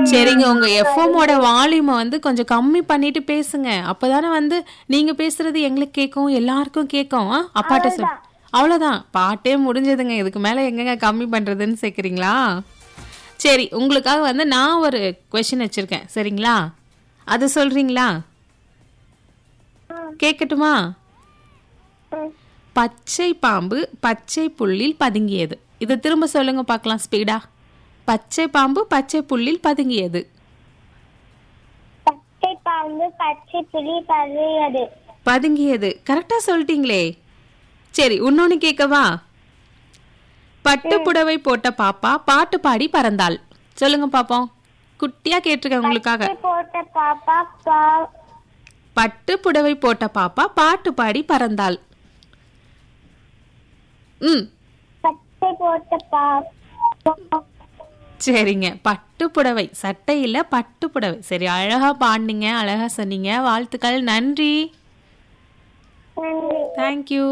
சரிங்க உங்க எஃப்எம்மோட வால்யூமை வந்து கொஞ்சம் கம்மி பண்ணிட்டு பேசுங்க அப்பதானே வந்து நீங்க பேசுறது எங்களுக்கு கேட்கும் எல்லாருக்கும் கேட்கும் ஆ? அப்பாட்ட சொல் அவ்வளவுதான் பாட்டே முடிஞ்சதுங்க இதுக்கு மேல எங்கங்க கம்மி பண்றதுன்னு சேர்க்குறீங்களா சரி உங்களுக்காக வந்து நான் ஒரு கொஷின் வச்சிருக்கேன் சரிங்களா அது சொல்றீங்களா கேட்கட்டுமா பச்சை பாம்பு பச்சை புல்லில் பதுங்கியது இதை திரும்ப சொல்லுங்க பார்க்கலாம் ஸ்பீடா பச்சை பாம்பு பச்சை புல்லில் பதுங்கியது பச்சை பாம்பு பச்சை புலி பதுங்கியது பதுங்கியது கரெக்டா சொல்லிட்டீங்களே சரி இன்னொன்னு கேட்கவா பட்டு புடவை போட்ட பாப்பா பாட்டு பாடி பறந்தாள் சொல்லுங்க பாப்போம் குட்டியா கேட்டிருக்கேன் உங்களுக்காக பச்சை போட்ட பாப்பா பா பட்டு புடவை போட்ட பாப்பா பாட்டு பாடி பறந்தாள் ம் பச்சை போட்ட பாப்பா சரிங்க பட்டு புடவை சட்டையில பட்டு புடவை சரி அழகா பாடினீங்க அழகா சொன்னீங்க வாழ்த்துக்கள் நன்றி நன்றி தேங்க்யூ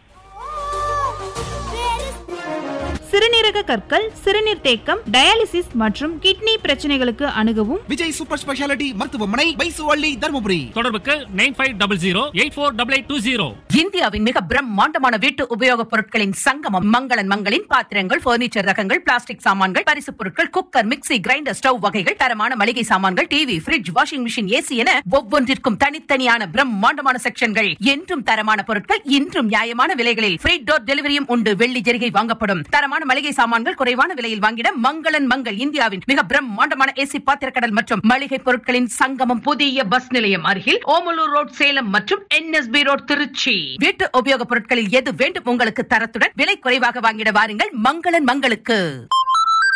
சிறுநீரக கற்கள் சிறுநீர் தேக்கம் டயாலிசிஸ் மற்றும் கிட்னி பிரச்சனைகளுக்கு அணுகவும் விஜய் சூப்பர் ஸ்பெஷாலிட்டி மருத்துவமனை பைசுவள்ளி தருமபுரி தொடர்புக்கு nine five double zero eight four double eight two zero இந்தியாவின் மிக பிரம்மாண்டமான வீட்டு உபயோகப் பொருட்களின் சங்கமம் மங்களன் மங்களின் பாத்திரங்கள் பர்னிச்சர் ரகங்கள் பிளாஸ்டிக் சாமான்கள் பரிசுப் பொருட்கள் குக்கர் மிக்ஸி கிரைண்டர் ஸ்டவ் வகைகள் தரமான மளிகை சாமான்கள் TV fridge washing machine AC என ஒவ்வொன்றிற்கும் தனித்தனியான பிரம்மாண்டமான செக்ஷன்கள் என்றும் தரமான பொருட்கள் இன்றும் நியாயமான விலைகளில் ஃப்ரீ டோர் டெலிவரியும் உண்டு வெள்ளி ஜெரிகை வாங்கப்படும் தரமான மளிகை சாமான்கள் குறைவான விலையில் வாங்கிட மங்களன் மங்கள் இந்தியாவின் மிக பிரம்மாண்டமான ஏசி பாத்திரக்கடல் மற்றும் மளிகை பொருட்களின் சங்கமம் புதிய பஸ் நிலையம் அருகில் ஓமலூர் ரோட் சேலம் மற்றும் என்எஸ்பி ரோட் திருச்சி வீட்டு உபயோகப் பொருட்களில் எது வேண்டும் உங்களுக்கு தரத்துடன் விலை குறைவாக வாங்கிட வாருங்கள் மங்களன் மங்களுக்கு